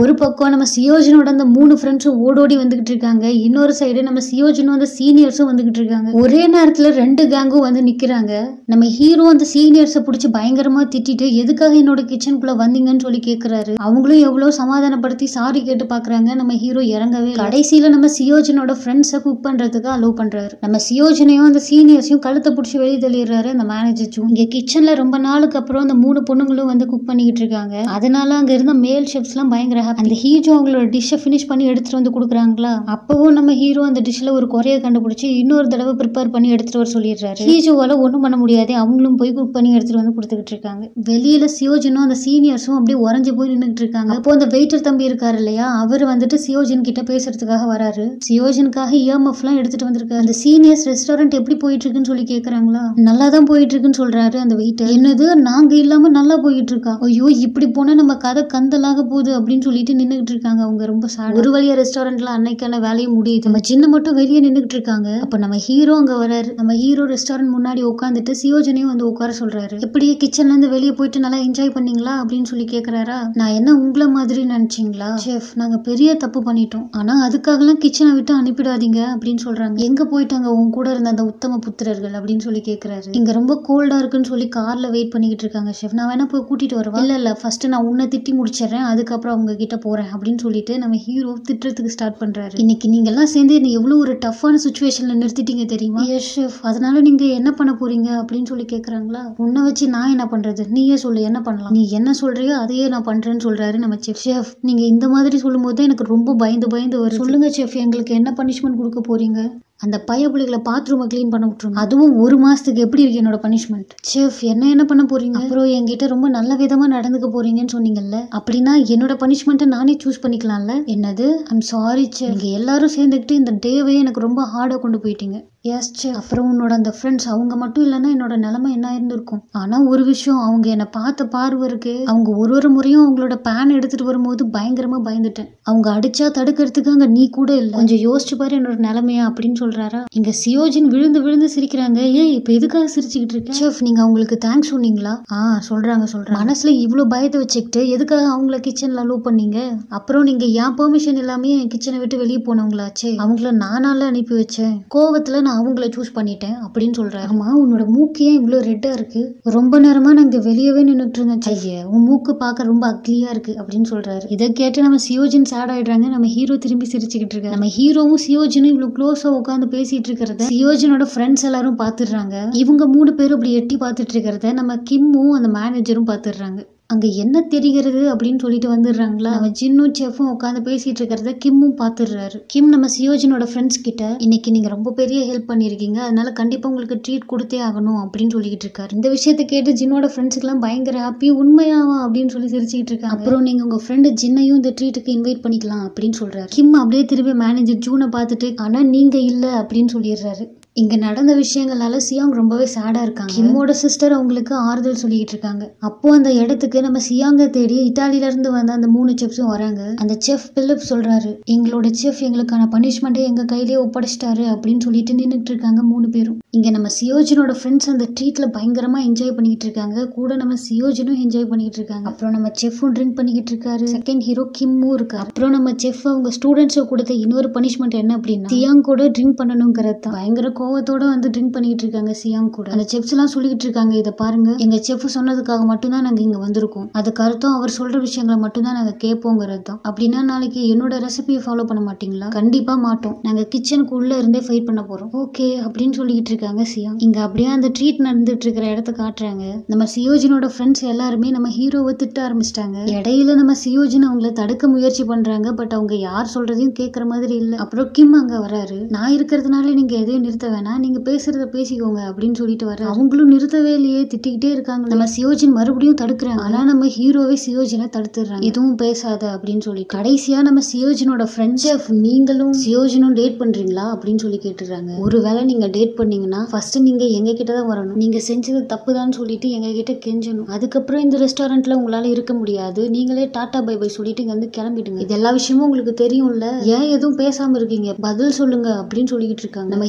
ஒரு பக்கம் நம்ம சியோஜனோட அந்த மூணு ஃப்ரெண்ட்ஸும் ஓடோடி வந்துகிட்டு இருக்காங்க இன்னொரு சைடு நம்ம சியோஜனும் அந்த சீனியர்ஸும் வந்துகிட்டு இருக்காங்க ஒரே நேரத்துல ரெண்டு கேங்கும் வந்து நிக்கிறாங்க நம்ம ஹீரோ அந்த சீனியர்ஸை பிடிச்சி பயங்கரமா திட்டிட்டு எதுக்காக என்னோட கிச்சனுக்குள்ள வந்தீங்கன்னு சொல்லி கேக்குறாரு அவங்களும் எவ்வளவு சமாதானப்படுத்தி சாரி கேட்டு பாக்குறாங்க நம்ம ஹீரோ இறங்கவே இல்ல. கடைசியில நம்ம சியோஜனோட ஃப்ரெண்ட்ஸை குக் பண்றதுக்கு அலோவ் பண்றாரு நம்ம சியோஜனையும் அந்த சீனியர்ஸையும் கழுத்தை பிடிச்சி வெளியே தள்ளிடுறாரு அந்த மேனேஜரும் இங்க கிச்சன்ல ரொம்ப நாளுக்கு அப்புறம் அந்த மூணு பொண்ணுங்களும் வந்து குக் பண்ணிக்கிட்டு இருக்காங்க அதனால அங்க இருந்த மேல் ஷெஃப்ஸ் எல்லாம் பயங்கர happy. அந்த ஹீரோ அவங்களோட டிஷ்ஷை ஃபினிஷ் பண்ணி எடுத்துட்டு வந்து கொடுக்குறாங்களா அப்பவும் நம்ம ஹீரோ அந்த டிஷ்ல ஒரு குறைய கண்டுபிடிச்சு இன்னொரு தடவை ப்ரிப்பேர் பண்ணி எடுத்துட்டு வர சொல்லிடுறாரு ஹீரோவால ஒண்ணும் பண்ண முடியாது அவங்களும் போய் குக் பண்ணி எடுத்துட்டு வந்து கொடுத்துக்கிட்டு இருக்காங்க வெளியில சியோஜனும் அந்த சீனியர்ஸும் அப்படியே உறைஞ்சு போய் நின்னுட்டு இருக்காங்க அப்போ அந்த வெயிட்டர் தம்பி இருக்காரு இல்லையா அவர் வந்துட்டு சியோஜன் கிட்ட பேசுறதுக்காக வராரு சியோஜனுக்காக இஎம்எஃப் எல்லாம் எடுத்துட்டு வந்திருக்காரு அந்த சீனியர்ஸ் ரெஸ்டாரண்ட் எப்படி போயிட்டு இருக்குன்னு சொல்லி கேக்குறாங்களா நல்லா தான் போயிட்டு இருக்குன்னு சொல்றாரு அந்த வெயிட்டர் என்னது நாங்க இல்லாம நல்லா போயிட்டு இருக்கா ஐயோ இப்படி போனா நம்ம கதை கந்தலாக போகுது அப்படின்னு சொல்லிட்டு நின்னுகிட்டு இருக்காங்க அவங்க ரொம்ப sad. ஒரு வழியா ரெஸ்டாரண்ட்ல அன்னைக்கான வேலையும் முடியுது நம்ம சின்ன மட்டும் வெளியே நின்னுகிட்டு இருக்காங்க அப்ப நம்ம ஹீரோ அங்க வராரு நம்ம ஹீரோ ரெஸ்டாரண்ட் முன்னாடி உட்காந்துட்டு சியோஜனையும் வந்து உட்கார சொல்றாரு எப்படி கிச்சன்ல இருந்து வெளியே போயிட்டு நல்லா என்ஜாய் பண்ணீங்களா அப்படின்னு சொல்லி கேக்குறாரா நான் என்ன உங்களை மாதிரி நினைச்சீங்களா செஃப் நாங்க பெரிய தப்பு பண்ணிட்டோம் ஆனா அதுக்காகலாம் கிச்சனை விட்டு அனுப்பிடாதீங்க அப்படின்னு சொல்றாங்க எங்க போயிட்டாங்க உன் கூட இருந்த அந்த உத்தம புத்திரர்கள் அப்படின்னு சொல்லி கேக்குறாரு இங்க ரொம்ப கோல்டா இருக்குன்னு சொல்லி கார்ல வெயிட் பண்ணிக்கிட்டு இருக்காங்க செஃப் நான் வேணா போய் கூட்டிட்டு வரவா இல்ல இல்ல ஃபர்ஸ்ட் நான் உன்னை திட்டி முடிச்சிடுறேன் அதுக்கப்புறம் அவங்க கிட்ட போறேன் அப்படின்னு சொல்லிட்டு நம்ம ஹீரோ திட்டுறதுக்கு ஸ்டார்ட் பண்றாரு இன்னைக்கு நீங்க எல்லாம் சேர்ந்து என்ன எவ்வளவு ஒரு டஃப்பான சுச்சுவேஷன்ல நிறுத்திட்டீங்க தெரியுமா எஸ் ஷெஃப் அதனால நீங்க என்ன பண்ண போறீங்க அப்படின்னு சொல்லி கேக்குறாங்களா உன்னை வச்சு நான் என்ன பண்றது நீயே சொல்லு என்ன பண்ணலாம் நீ என்ன சொல்றியோ அதையே நான் பண்றேன்னு சொல்றாரு நம்ம செஃப் ஷெஃப் நீங்க இந்த மாதிரி சொல்லும்போது தான் எனக்கு ரொம்ப பயந்து பயந்து வரும் சொல்லுங்க செஃப் எங்களுக்கு என்ன பனிஷ்மெண்ட் கொடுக்க போறீங்க அந்த பையப்புலிகளை பாத்ரூமை க்ளீன் பண்ண விட்டுருங்க அதுவும் ஒரு மாசத்துக்கு எப்படி இருக்கு என்னோட பனிஷ்மெண்ட் செஃப் என்ன என்ன பண்ண போறீங்க அப்புறம் என்கிட்ட ரொம்ப நல்ல விதமா நடந்துக்க போறீங்கன்னு சொன்னீங்கல்ல அப்படின்னா என்னோட பனிஷ்மெண்ட்டை நானே சூஸ் பண்ணிக்கலாம்ல என்னது ஐம் சாரி செஃப் நீங்க எல்லாரும் சேர்ந்துக்கிட்டு இந்த டேவே எனக்கு ரொம்ப ஹார்டா கொண்டு போயிட்டீங்க எஸ் செஃப் அப்புறம் உன்னோட அந்த ஃப்ரெண்ட்ஸ் அவங்க மட்டும் இல்லைன்னா என்னோட நிலைமை என்ன இருந்திருக்கும் ஆனா ஒரு விஷயம் அவங்க என்னை பார்த்த பார்வை இருக்கு அவங்க ஒரு ஒரு முறையும் அவங்களோட பேன் எடுத்துட்டு வரும்போது பயங்கரமா பயந்துட்டேன் அவங்க அடிச்சா தடுக்கிறதுக்கு அங்க நீ கூட இல்லை கொஞ்சம் யோசிச்சு பாரு என்னோட நிலைமையா அப்படின்னு சொல்றாரா இங்க சியோஜின் விழுந்து விழுந்து சிரிக்கிறாங்க ஏன் இப்ப எதுக்காக சிரிச்சுக்கிட்டு இருக்க செஃப் நீங்க அவங்களுக்கு தேங்க்ஸ் சொன்னீங்களா ஆ சொல்றாங்க சொல்றாங்க மனசுல இவ்வளவு பயத்தை வச்சுக்கிட்டு எதுக்காக அவங்கள கிச்சன்ல அலோவ் பண்ணீங்க அப்புறம் நீங்க என் பெர்மிஷன் இல்லாம என் கிச்சனை விட்டு வெளியே போனவங்களாச்சே அவங்கள நானால அனுப்பி வச்சேன் கோவத்துல நான் அவங்கள சூஸ் பண்ணிட்டேன் அப்படின்னு சொல்றாரு ஆமா உன்னோட மூக்கு ஏன் இவ்வளவு ரெட்டா இருக்கு ரொம்ப நேரமா நான் இங்க வெளியவே நின்னுட்டு இருந்தேன் ஐயா உன் மூக்கு பார்க்க ரொம்ப அக்லியா இருக்கு அப்படின்னு சொல்றாரு இதை கேட்டு நம்ம சியோஜின் சேட் ஆயிடுறாங்க நம்ம ஹீரோ திரும்பி சிரிச்சுக்கிட்டு இருக்காரு நம்ம ஹீரோவும் சியோஜினும் இவ்வளவு க்ளோஸா உட்காந்து பேசிட்டு இருக்கிறத சியோஜனோட ஃப்ரெண்ட்ஸ் எல்லாரும் பாத்துடுறாங்க இவங்க மூணு பேரும் இப்படி எட்டி பார்த்துட்டு இருக்கிறத நம்ம கிம்மும் அந்த மேனேஜரும் பாத்துடுறாங்க அங்க என்ன தெரிகிறது அப்படின்னு சொல்லிட்டு வந்துடுறாங்களா நம்ம ஜின்னும் செஃப்பும் உட்காந்து பேசிட்டு இருக்கிறத கிம்மும் பாத்துடுறாரு கிம் நம்ம சியோஜனோட ஃப்ரெண்ட்ஸ் கிட்ட இன்னைக்கு நீங்க ரொம்ப பெரிய ஹெல்ப் பண்ணிருக்கீங்க அதனால கண்டிப்பா உங்களுக்கு ட்ரீட் கொடுத்தே ஆகணும் அப்படின்னு சொல்லிட்டு இருக்காரு இந்த விஷயத்தை கேட்டு ஜின்னோட ஃப்ரெண்ட்ஸுக்கு எல்லாம் பயங்கர ஹாப்பி உண்மையாவா அப்படின்னு சொல்லி சிரிச்சுக்கிட்டு இருக்காங்க அப்புறம் நீங்க உங்க ஃப்ரெண்டு ஜின்னையும் இந்த ட்ரீட்டுக்கு இன்வைட் பண்ணிக்கலாம் அப்படின்னு சொல்றாரு கிம் அப்படியே திரும்பி மேனேஜர் ஜூனை பார்த்துட்டு ஆனா நீங்க இல்ல அப்படின்னு சொல்லிடுறாரு இங்க நடந்த விஷயங்களால சியாங் ரொம்பவே சேடா இருக்காங்க கிம்மோட சிஸ்டர் அவங்களுக்கு ஆறுதல் சொல்லிட்டு இருக்காங்க அப்போ அந்த இடத்துக்கு நம்ம சியாங்க தேடி இத்தாலில இருந்து வந்த அந்த மூணு செஃப்ஸும் வராங்க அந்த செஃப் பிலிப் சொல்றாரு எங்களோட செஃப் எங்களுக்கான பனிஷ்மெண்ட்டை எங்க கையிலேயே ஒப்படைச்சிட்டாரு அப்படின்னு சொல்லிட்டு நின்னுட்டு இருக்காங்க மூணு பேரும் இங்க நம்ம சியோஜனோட ஃப்ரெண்ட்ஸ் அந்த ட்ரீட்ல பயங்கரமா என்ஜாய் பண்ணிட்டு இருக்காங்க கூட நம்ம சியோஜனும் என்ஜாய் பண்ணிட்டு இருக்காங்க அப்புறம் நம்ம செஃப்பும் ட்ரிங்க் பண்ணிக்கிட்டு இருக்காரு செகண்ட் ஹீரோ கிம்மும் இருக்காரு அப்புறம் நம்ம செஃப் அவங்க ஸ்டூடெண்ட்ஸை கொடுத்த இன்னொரு பனிஷ்மெண்ட் என்ன அப்படின்னா சியாங் கூட ட்ரிங்க் பண்ணணுங்கிறது தான் பயங்கர கோவத்தோட வந்து ட்ரிங்க் பண்ணிட்டு இருக்காங்க சியாங் கூட அந்த செஃப்ஸ் எல்லாம் சொல்லிட்டு இருக்காங்க இதை பாருங்க எங்க செஃப் சொன்னதுக்காக மட்டும்தான் நாங்க இங்க வந்திருக்கோம் அதுக்கு அர்த்தம் அவர் சொல்ற விஷயங்களை மட்டும்தான் நாங்க கேட்போங்கிறது தான் அப்படின்னா நாளைக்கு என்னோட ரெசிபியை ஃபாலோ பண்ண மாட்டீங்களா கண்டிப்பா மாட்டோம் நாங்க கிச்சனுக்கு உள்ள இருந்தே ஃபைட் பண்ண போறோம் ஓகே அப்படின்னு சொல்லிட்டு இருக்காங்க சியாங் இங்க அப்படியே அந்த ட்ரீட் நடந்துட்டு இருக்கிற இடத்த காட்டுறாங்க நம்ம சியோஜினோட ஃப்ரெண்ட்ஸ் எல்லாருமே நம்ம ஹீரோவை திட்ட ஆரம்பிச்சிட்டாங்க இடையில நம்ம சியோஜின் அவங்கள தடுக்க முயற்சி பண்றாங்க பட் அவங்க யார் சொல்றதையும் கேட்கற மாதிரி இல்ல அப்புறம் கிம் அங்க வராரு நான் இருக்கிறதுனால நீங்க எதையும் நிறுத்த வேணாம் நீங்க பேசுறத பேசிக்கோங்க அப்படின்னு சொல்லிட்டு வர அவங்களும் நிறுத்தவே இல்லையே திட்டிக்கிட்டே இருக்காங்க நம்ம சியோஜின் மறுபடியும் தடுக்கிறாங்க ஆனா நம்ம ஹீரோவே சியோஜினை தடுத்துடுறாங்க எதுவும் பேசாத அப்படின்னு சொல்லி கடைசியா நம்ம சியோஜினோட ஃப்ரெண்ட் செஃப் நீங்களும் சியோஜினும் டேட் பண்றீங்களா அப்படின்னு சொல்லி கேட்டுறாங்க ஒருவேளை நீங்க டேட் பண்ணீங்கன்னா ஃபர்ஸ்ட் நீங்க எங்க கிட்ட தான் வரணும் நீங்க செஞ்சது தப்புதான்னு சொல்லிட்டு எங்க கிட்ட கெஞ்சணும் அதுக்கப்புறம் இந்த ரெஸ்டாரண்ட்ல உங்களால இருக்க முடியாது நீங்களே டாடா பை பை சொல்லிட்டு இங்க வந்து கிளம்பிடுங்க இது எல்லா விஷயமும் உங்களுக்கு தெரியும்ல ஏன் எதுவும் பேசாம இருக்கீங்க பதில் சொல்லுங்க அப்படின்னு சொல்லிக்கிட்டு இருக்காங்க நம்ம ஹீரோ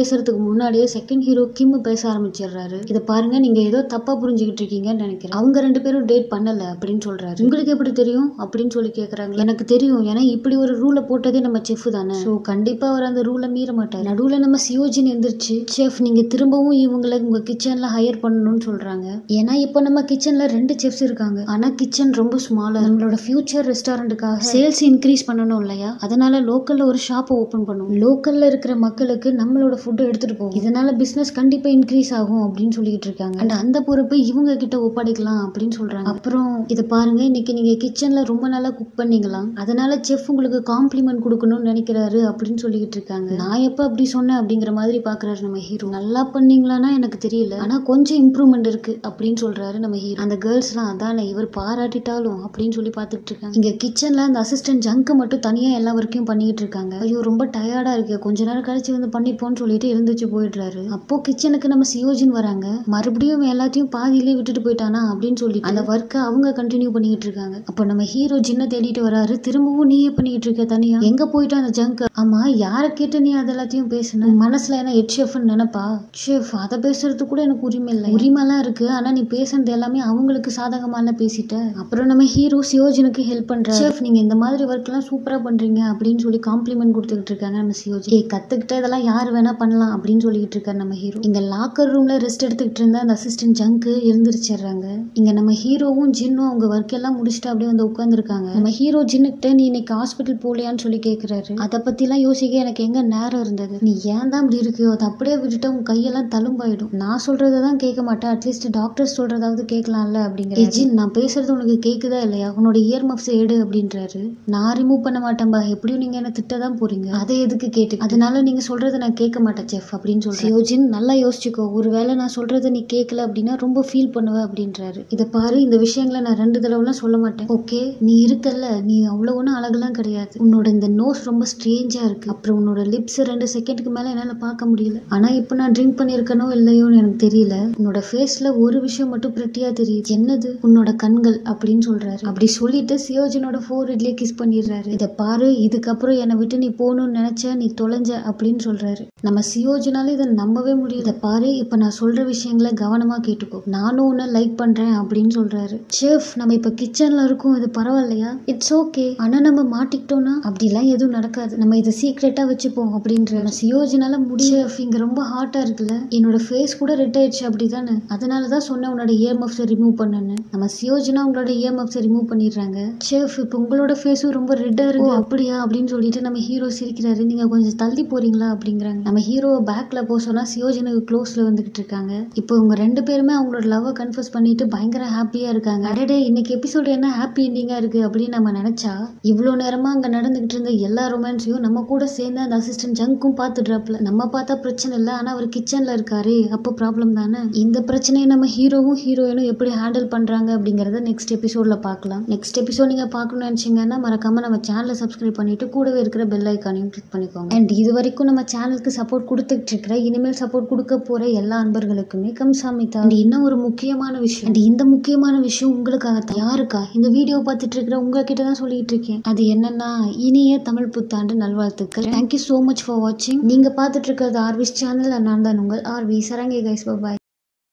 பேசுறதுக்கு முன்னாடியே செகண்ட் ஹீரோ கிம் பேச ஆரம்பிச்சிடுறாரு இதை பாருங்க நீங்க ஏதோ தப்பா புரிஞ்சுக்கிட்டு இருக்கீங்கன்னு நினைக்கிறேன் அவங்க ரெண்டு பேரும் டேட் பண்ணல அப்படின்னு சொல்றாரு உங்களுக்கு எப்படி தெரியும் அப்படின்னு சொல்லி கேக்குறாங்க எனக்கு தெரியும் ஏன்னா இப்படி ஒரு ரூலை போட்டதே நம்ம செஃப் தானே ஸோ கண்டிப்பா அவர் அந்த ரூலை மீற மாட்டார் நடுவுல நம்ம சியோஜின் எந்திரிச்சு செஃப் நீங்க திரும்பவும் இவங்களை உங்க கிச்சன்ல ஹையர் பண்ணணும்னு சொல்றாங்க ஏன்னா இப்போ நம்ம கிச்சன்ல ரெண்டு செஃப்ஸ் இருக்காங்க ஆனா கிச்சன் ரொம்ப ஸ்மாலர் நம்மளோட ஃபியூச்சர் ரெஸ்டாரண்ட்டுக்காக சேல்ஸ் இன்க்ரீஸ் பண்ணணும் இல்லையா அதனால லோக்கல்ல ஒரு ஷாப்பை ஓபன் பண்ணும் லோக்கல்ல இருக்கிற மக்களுக்கு நம்மளோட ஃபுட்டை எடுத்துட்டு போகும் இதனால பிசினஸ் கண்டிப்பா இன்க்ரீஸ் ஆகும் அப்படின்னு சொல்லிட்டு இருக்காங்க அண்ட் அந்த பொறுப்பை இவங்க கிட்ட ஒப்படைக்கலாம் அப்படின்னு சொல்றாங்க அப்புறம் இதை பாருங்க இன்னைக்கு நீங்க கிச்சன்ல ரொம்ப நல்லா குக் பண்ணீங்களாம் அதனால செஃப் உங்களுக்கு காம்ப்ளிமெண்ட் கொடுக்கணும்னு நினைக்கிறாரு அப்படின்னு சொல்லிட்டு இருக்காங்க நான் எப்ப அப்படி சொன்னேன் அப்படிங்கிற மாதிரி பாக்குறாரு நம்ம ஹீரோ நல்லா பண்ணீங்களான்னா எனக்கு தெரியல ஆனா கொஞ்சம் இம்ப்ரூவ்மெண்ட் இருக்கு அப்படின்னு சொல்றாரு நம்ம ஹீரோ அந்த கேர்ள்ஸ்லாம் அதானே இவர் பாராட்டிட்டாலும் அப்படின்னு சொல்லி பார்த்துட்டு இருக்காங்க இங்க கிச்சன்ல அந்த அசிஸ்டன்ட் ஜங்க் மட்டும் தனியா எல்லா ஒர்க்கையும் பண்ணிக்கிட்டு இருக்காங்க ஐயோ ரொம்ப டயர்டா இருக்கு கொஞ்ச நேரம் கழிச்சு வந்து பண்ணிப்போன்னு சொல்லிட்டு எழுந்துச்சு போயிடுறாரு அப்போ கிச்சனுக்கு நம்ம சியோஜின் வராங்க மறுபடியும் இவன் எல்லாத்தையும் பாதியிலே விட்டுட்டு போயிட்டானா அப்படின்னு சொல்லி அந்த ஒர்க்கை அவங்க கண்டினியூ பண்ணிக்கிட்டு இருக்காங்க அப்போ நம்ம ஹீரோ ஜின்ன தேடிட்டு வராரு திரும்பவும் நீயே பண்ணிக்கிட்டு இருக்க தனியா எங்க போயிட்டா அந்த ஜங்க் ஆமா யாரை கேட்டு நீ அது எல்லாத்தையும் பேசுன உன் மனசுல என்ன ஹெட் ஷெஃப்னு நினைப்பா ஷெஃப் அதை பேசுறது கூட எனக்கு உரிமை இல்லை உரிமைலாம் இருக்கு ஆனா நீ பேசுனது எல்லாமே அவங்களுக்கு சாதகமான பேசிட்ட அப்புறம் நம்ம ஹீரோ சியோஜனுக்கு ஹெல்ப் பண்ற ஷெஃப் நீங்க இந்த மாதிரி ஒர்க் எல்லாம் சூப்பரா பண்றீங்க அப்படின்னு சொல்லி காம்ப்ளிமெண்ட் கொடுத்துக்கிட்டு இருக்காங்க நம்ம சியோஜி ஏய் கத்துக்கிட்ட இதெல்லாம் யார் வேணா பண்ணலாம் அப்படின்னு சொல்லிட்டு இருக்காரு நம்ம ஹீரோ இங்க லாக்கர் ரூம்ல ரெஸ்ட் எடுத்துக்கிட்டு இருந்த அந்த அசிஸ்டன்ட் ஜங்கு எழுந்திரிச்சிடுறாங்க இங்க நம்ம ஹீரோவும் ஜின்னும் அவங்க ஒர்க் எல்லாம் முடிச்சுட்டு அப்படியே வந்து உட்காந்துருக்காங்க நம்ம ஹீரோ ஜின்னுக்கிட்ட நீ இன்னைக்கு ஹாஸ்பிட்டல் போலியான்னு சொல்லி கேக்குறாரு அதை பத்திலாம் யோசிக்க எனக்கு எங்க நேரம் இருந்தது நீ ஏன் தான் இப்படி இருக்கு அதை அப்படியே விட்டுட்டு உன் கையெல்லாம் தழும்பாயிடும் நான் சொல்றதை தான் கேட்க மாட்டேன் அட்லீஸ்ட் டாக்டர்ஸ் சொல்றதாவது கேட்கலாம்ல அப்படிங்கிற ஜின் நான் பேசுறது உனக்கு கேக்குதா இல்லையா உன்னோட இயர் மப்ஸ் எடு அப்படின்றாரு நான் ரிமூவ் பண்ண மாட்டேன்பா எப்படியும் நீங்க என்ன திட்ட தான் போறீங்க அதை எதுக்கு கேட்டு அதனால நீங்க சொல்றதை நான் கேட்க மாட்டேன் செஃப் அப்படின்னு சொல்றேன் யோஜின் நல்லா யோசிச்சுக்கோ ஒருவேளை நான் சொல்றதை நீ கேட்கல அப்படின்னா ரொம்ப ஃபீல் பண்ணுவ அப்படின்றாரு இதை பாரு இந்த விஷயங்களை நான் ரெண்டு தடவைலாம் சொல்ல மாட்டேன் ஓகே நீ இருக்கல்ல நீ அவ்வளோ ஒன்றும் அழகெல்லாம் கிடையாது உன்னோட இந்த நோஸ் ரொம்ப ஸ்ட்ரேஞ்சா இருக்கு அப்புறம் உன்னோட லிப்ஸ் ரெண்டு செகண்டுக்கு மேல என்னால பார்க்க முடியல ஆனா இப்போ நான் ட்ரிங்க் பண்ணியிருக்கனோ இல்லையோன்னு எனக்கு தெரியல உன்னோட ஃபேஸ்ல ஒரு விஷயம் மட்டும் பிரிட்டியா தெரியுது என்னது உன்னோட கண்கள் அப்படின்னு சொல்றாரு அப்படி சொல்லிட்டு சியோஜனோட ஃபோர் ஹெட்லயே கிஸ் பண்ணிடுறாரு இதை பாரு இதுக்கப்புறம் என்னை விட்டு நீ போகணும்னு நினைச்ச நீ தொலைஞ்ச அப்படின்னு சொல்றாரு நம்ம சியோஜனால இதை நம்பவே முடியல இதை பாரு இப்ப நான் சொல்ற விஷயங்களை கவனமா கேட்டுக்கோ நானும் உன்னை லைக் பண்றேன் அப்படின்னு சொல்றாரு செஃப் நம்ம இப்ப கிச்சன்ல இருக்கோம் இது பரவாயில்லையா இட்ஸ் ஓகே ஆனா நம்ம மாட்டிக்கிட்டோம்னா அப்படிலாம் எதுவும் நடக்காது நம்ம இதை சீக்ரெட்டா வச்சுப்போம் அப்படின்ற நம்ம சியோஜனால முடியல இங்க ரொம்ப ஹாட்டா இருக்குல்ல என்னோட ஃபேஸ் கூட ரெட் ஆயிடுச்சு அப்படிதானே அதனால தான் சொன்னேன் உன்னோட இயர்மப்ஸை ரிமூவ் பண்ணுன்னு நம்ம சியோஜனா உங்களோட இயர்மப்ஸை ரிமூவ் பண்ணிடுறாங்க செஃப் இப்போ உங்களோட ஃபேஸும் ரொம்ப ரெட்டா இருக்கு "ஓ, அப்படியா அப்படின்னு சொல்லிட்டு நம்ம ஹீரோ சிரிக்கிறாரு நீங்க கொஞ்சம் தள்ளி போறீங்களா அப்படிங்கிறாங்க நம்ம ஹீரோ பேக்ல போக சொன்னா சியோஜனுக்கு க்ளோஸ்ல வந்துகிட்டு இருக்காங்க இப்போ இவங்க ரெண்டு பேருமே அவங்களோட லவ்வை கன்ஃபர்ஸ் பண்ணிட்டு பயங்கர ஹாப்பியா இருக்காங்க அடடே இன்னைக்கு எபிசோடு என்ன ஹாப்பி எண்டிங்கா இருக்கு அப்படின்னு நம்ம நினைச்சா இவ்வளோ நேரமா அங்க நடந்துகிட்டு இருந்த எல்லா ரொமான்ஸையும் நம்ம கூட சேர்ந்து அந்த அசிஸ்டன்ட் ஜங்க்கும் பார்த்துட்றாப்ல நம்ம பார்த்தா பிரச்சனை இல்லை ஆனா அவர் கிச்சன்ல இருக்காரு அப்போ ப்ராப்ளம் தானே இந்த பிரச்சனையை நம்ம ஹீரோவும் ஹீரோயினும் எப்படி ஹேண்டில் பண்றாங்க அப்படிங்கறத நெக்ஸ்ட் எபிசோட்ல பார்க்கலாம் நெக்ஸ்ட் எபிசோட் நீங்க பார்க்கணும்னு நினைச்சீங்கன்னா மறக்காம நம்ம சேனலை சப்ஸ்கிரைப் பண்ணிட்டு கூடவே இருக்கிற பெல் ஐக்கானையும் கிளிக் பண்ணிக்கோங்க அண்ட் இது வரைக்கும் நம்ம சேனலுக்கு சப்போர்ட் கொடுத்துட்டு இருக்கிற இனிமேல் சப்போர்ட் கொடுக்க போற எல்லா அன்பர்களுக்குமே கம்சாமிதா அண்ட் இன்னும் ஒரு முக்கியமான விஷயம் அண்ட் இந்த முக்கியமான விஷயம் உங்களுக்காக தான் யாருக்கா இந்த வீடியோ பார்த்துட்டு இருக்கிற உங்ககிட்ட தான் சொல்லிட்டு இருக்கேன் அது என்னன்னா இனிய தமிழ் புத்தாண்டு நல்வாழ்த்துக்கள் தேங்க்யூ ஸோ மச் ஃபார் வாட்சிங் நீங்க பார்த்துட்டு இருக்கிறது ஆர்விஸ் சேனல் நான் தான் உங்கள் ஆர்வி சரங்கே கைஸ் பாய்